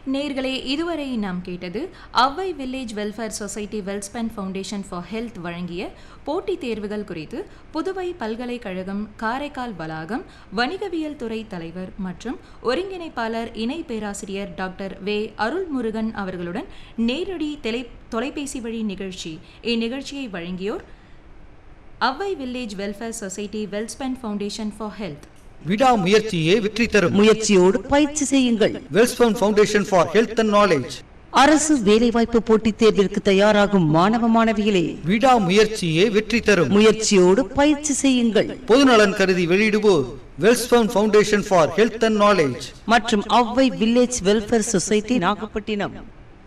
நேர்களே இதுவரை நாம் கேட்டது Avvai village welfare society Welspun foundation for health வழங்கிய போட்டித் தேர்வுகள் குறித்து புதுவை பல்கலைக்கழகம் காரைக்கால் வளாகம் வணிகவியல் துறை தலைவர் மற்றும் ஒருங்கிணைப்பாளர் இணை பேராசிரியர் டாக்டர் வே அருள்முருகன் அவர்களுடன் நேரடி தொலை தொலைபேசி வழி நிகழ்ச்சி இந்நிகழ்ச்சியை வழங்கியோர் Avvai village welfare society Welspun foundation for health விடாமுயற்சியே வெற்றி தரும் முயற்சியோடு பயிற்சி செய்யுங்கள் Welspun foundation for health and knowledge அரசு வேலைவாய்ப்பு போட்டித் தேர்விற்கு தயாராகும் மாணவ மாணவிகளே விடாமுயற்சியே வெற்றி தரும் முயற்சியோடு பயிற்சி செய்யுங்கள் பொதுநலன் கருதி வெளியிடுவோர் Welspun foundation for health and knowledge மற்றும் Avvai village welfare society Nagapattinam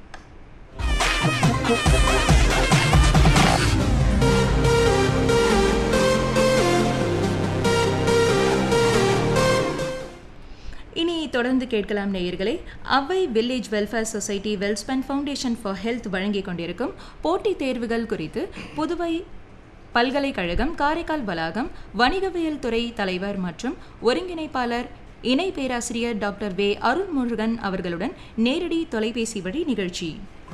இனி தொடர்ந்து கேட்கலாம் நேயர்களே Avvai village welfare society Welspun foundation for health வழங்கிக் கொண்டிருக்கும் போட்டித் தேர்வுகள் குறித்து புதுவை பல்கலைக்கழகம் காரைக்கால் வளாகம் வணிகவியல் துறை தலைவர் மற்றும் ஒருங்கிணைப்பாளர் இணை பேராசிரியர் டாக்டர் வே அருள்முருகன் அவர்களுடன் நேரடி தொலைபேசி வழி நிகழ்ச்சி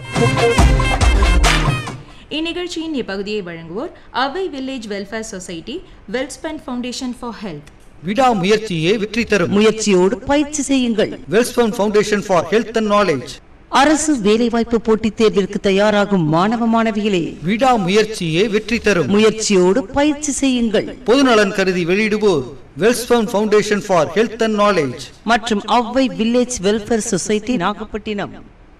இந்நிகழ்ச்சியின் இப்பகுதியை வழங்குவோர் Avvai village welfare society Welspun foundation for health விடாமுயற்சியே வெற்றி தரும் முயற்சியோடு பயிற்சி செய்யுங்கள் Welspun foundation for health and knowledge அரசு வேலைவாய்ப்பு போட்டித் தேர்விற்கு தயாராகும் மாணவ மாணவிகளே விடாமுயற்சியே வெற்றி தரும் முயற்சியோடு பயிற்சி செய்யுங்கள் பொதுநலன் கருதி வெளியிடுவோர் Welspun foundation for health and knowledge மற்றும் Avvai village welfare society Nagapattinam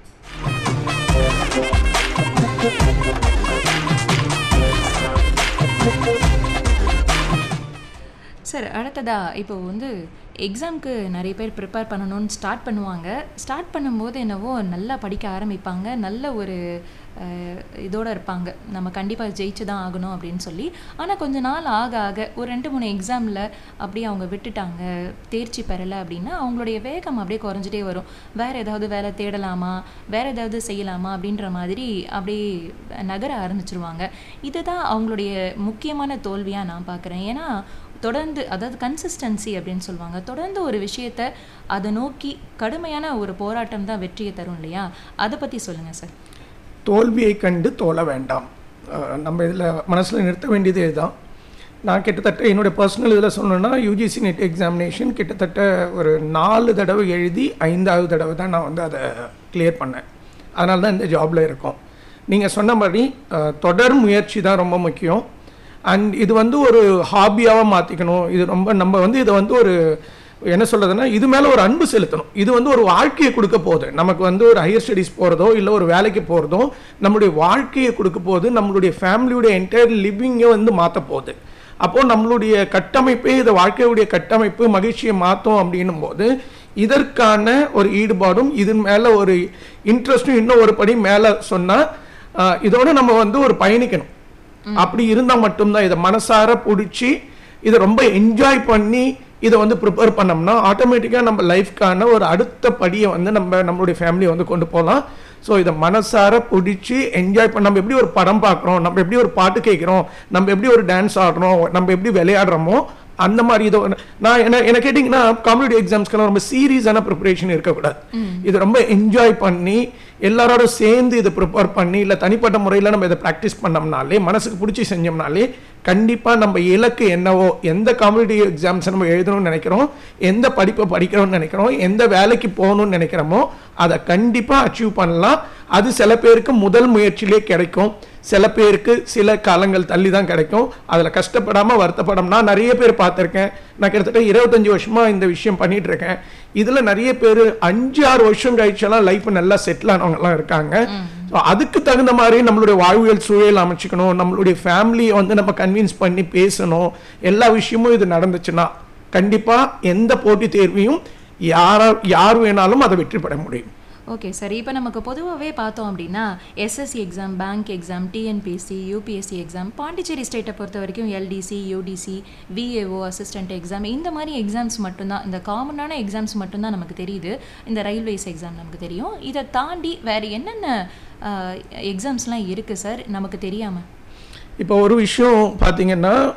sir அடுத்ததா இப்போ வந்து எக்ஸாம்க்கு நிறைய பேர் ப்ரிப்பேர் பண்ணணும்னு ஸ்டார்ட் பண்ணுவாங்க ஸ்டார்ட் பண்ணும்போது என்னவோ நல்லா படிக்க ஆரம்பிப்பாங்க நல்ல ஒரு அஹ், இதோட இருப்பாங்க நம்ம கண்டிப்பாக ஜெயிச்சு தான் ஆகணும் அப்படின்னு சொல்லி ஆனால் கொஞ்ச நாள் ஆக ஆக ஒரு ரெண்டு மூணு எக்ஸாமில் அப்படியே அவங்க விட்டுட்டாங்க தேர்ச்சி பெறலை அப்படின்னா அவங்களுடைய வேகம் அப்படியே குறைஞ்சிட்டே வரும் வேறு ஏதாவது வேலை தேடலாமா வேறு ஏதாவது செய்யலாமா அப்படின்ற மாதிரி அப்படியே நகர ஆரம்பிச்சிருவாங்க இதுதான் அவங்களுடைய முக்கியமான தோல்வியாக நான் பார்க்குறேன் ஏன்னா தொடர்ந்து அதாவது கன்சிஸ்டன்சி அப்படின்னு சொல்லுவாங்க தொடர்ந்து ஒரு விஷயத்த அதை நோக்கி கடுமையான ஒரு போராட்டம் தான் வெற்றியை தரும் இல்லையா அதை பற்றி சொல்லுங்கள் சார் தோல்வியை கண்டு தோல வேண்டாம் அஹ் நம்ம இதில் மனசில் நிறுத்த வேண்டியது இதுதான் நான் கிட்டத்தட்ட என்னுடைய பர்சனல் இதில் சொல்லணும்னா யூஜிசி நெட் எக்ஸாமினேஷன் கிட்டத்தட்ட ஒரு நாலு தடவை எழுதி ஐந்தாவது தடவை தான் நான் வந்து அதை கிளியர் பண்ணேன் அதனால தான் இந்த ஜாபில் இருக்கோம் நீங்கள் சொன்ன மாதிரி அஹ், தொடர் முயற்சி தான் ரொம்ப முக்கியம் அண்ட் இது வந்து ஒரு ஹாபியாவாக மாற்றிக்கணும் இது ரொம்ப நம்ம வந்து இதை வந்து ஒரு என்ன சொல்றதுன்னா இது மேலே ஒரு அன்பு செலுத்தணும் இது வந்து ஒரு வாழ்க்கையை கொடுக்க போகுது நமக்கு வந்து ஒரு ஹையர் ஸ்டடீஸ் போகிறதோ இல்லை ஒரு வேலைக்கு போகிறதோ நம்மளுடைய வாழ்க்கையை கொடுக்க போகுது நம்மளுடைய ஃபேமிலியுடைய என்டையர் லிவிங்கை வந்து மாற்ற போகுது அப்போது நம்மளுடைய கட்டமைப்பே இந்த வாழ்க்கையுடைய கட்டமைப்பு மகிழ்ச்சியை மாற்றும் அப்படின்னும் போது இதற்கான ஒரு ஈடுபாடும் இதன் மேலே ஒரு இன்ட்ரெஸ்ட்டும் இன்னும் ஒரு படி மேலே சொன்னால் இதோட நம்ம வந்து ஒரு பயணிக்கணும் அப்படி இருந்தால் மட்டும்தான் இதை மனசார பிடிச்சி இதை ரொம்ப என்ஜாய் பண்ணி இதை வந்து ப்ரிப்பேர் பண்ணோம்னா ஆட்டோமேட்டிக்காக நம்ம லைஃப்க்கான ஒரு அடுத்த படியை வந்து நம்ம நம்மளுடைய ஃபேமிலியை வந்து கொண்டு போகலாம் ஸோ இதை மனசார பிடிச்சி என்ஜாய் பண்ண நம்ம எப்படி ஒரு படம் பார்க்குறோம் நம்ம எப்படி ஒரு பாட்டு கேட்குறோம் நம்ம எப்படி ஒரு டான்ஸ் ஆடுறோம் நம்ம எப்படி விளையாடுறோமோ அந்த மாதிரி இதோ நான் என்ன என்ன கேட்டிங்கன்னா காம்படிட்டிவ் எக்ஸாம்ஸ்க்கெல்லாம் ரொம்ப சீரியஸான ப்ரிப்பரேஷன் இருக்கக்கூடாது இது ரொம்ப என்ஜாய் பண்ணி எல்லாரோட சேர்ந்து இதை ப்ரிப்பேர் பண்ணி இல்லை தனிப்பட்ட முறையில் நம்ம இதை ப்ராக்டிஸ் பண்ணோம்னாலே மனசுக்கு பிடிச்சி செஞ்சோம்னாலே கண்டிப்பாக நம்ம இலக்கு என்னவோ எந்த காம்படிட்டிவ் எக்ஸாம்ஸ் நம்ம எழுதணும்னு நினைக்கிறோம் எந்த படிப்பை படிக்கணும்னு நினைக்கிறோம் எந்த வேலைக்கு போகணும்னு நினைக்கிறோமோ அதை கண்டிப்பாக அச்சீவ் பண்ணலாம் அது சில பேருக்கு முதல் முயற்சியிலே கிடைக்கும் சில பேருக்கு சில காலங்கள் தள்ளி தான் கிடைக்கும் அதில் கஷ்டப்படாமல் வருத்தப்படாம நான் நிறைய பேர் பார்த்துருக்கேன் நான் கிட்டத்தட்ட இருபத்தஞ்சி வருஷமாக இந்த விஷயம் பண்ணிட்டு இருக்கேன் இதில் நிறைய பேர் அஞ்சு ஆறு வருஷம் கழிச்செல்லாம் லைஃப் நல்லா செட்டில் ஆனவங்கலாம் இருக்காங்க ஸோ அதுக்கு தகுந்த மாதிரி நம்மளுடைய வாழ்வியல் சூழல் அமைச்சிக்கணும் நம்மளுடைய ஃபேமிலியை வந்து நம்ம கன்வின்ஸ் பண்ணி பேசணும் எல்லா விஷயமும் இது நடந்துச்சுன்னா கண்டிப்பாக எந்த போட்டித் தேர்வையும் யாரா யார் வேணாலும் அதை வெற்றி பெற முடியும் ஓகே சார் இப்போ நமக்கு பொதுவாகவே பார்த்தோம் அப்படின்னா SSC exam bank exam TNPSC UPSC exam Pondicherry ஸ்டேட்டை பொறுத்த வரைக்கும் LDC UDC VAO assistant exam இந்த மாதிரி எக்ஸாம்ஸ் மட்டும்தான் இந்த காமனான எக்ஸாம்ஸ் மட்டும்தான் நமக்கு தெரியுது இந்த ரயில்வேஸ் எக்ஸாம் நமக்கு தெரியும் இதை தாண்டி வேறு என்னென்ன எக்ஸாம்ஸ்லாம் இருக்குது சார் நமக்கு தெரியாமல் இப்போ ஒரு விஷயம் பார்த்தீங்கன்னா